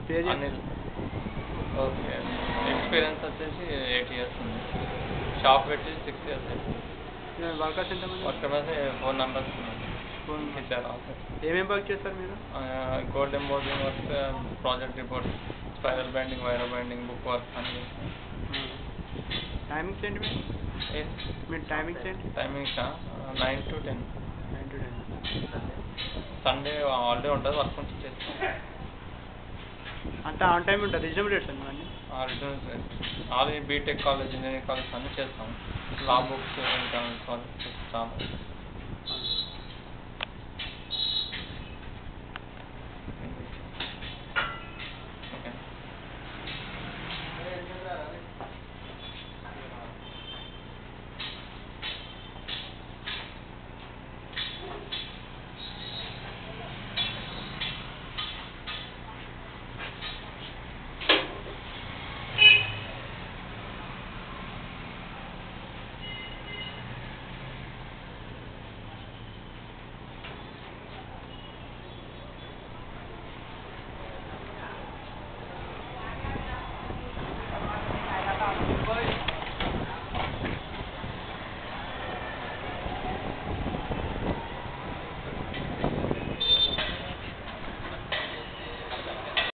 పేరు చెప్పు. Anil okay experience వచ్చేసి ఎయిట్ ఇయర్స్ ఉంది షాప్ పెట్టి సిక్స్ ఇయర్స్ అవుతుంది వర్కర్స్ ఎంతమంది వర్క్ మీద ఫోర్ నెంబర్స్ ఫోన్ ఇచ్చారు ఆఫీస్ ఏమేమి వర్క్ చేస్తారు మీరు gold embossing work project report spiral binding wiro binding book work అన్ని టైమింగ్స్ ఏంటి మీరు మీ టైమింగ్స్ ఏంటి timings nine to ten nine to ten Sunday holiday ఉంటుంది వర్క్ నుంచి చేస్తాం అంతా ఆన్ టైం ఉంటుంది రీజనబుల్ రేట్స్ అండి అన్నీ already BTech college engineering college అన్నీ చేస్తాం లా బుక్స్ ఇంకా కాలేజ్ చేస్తాము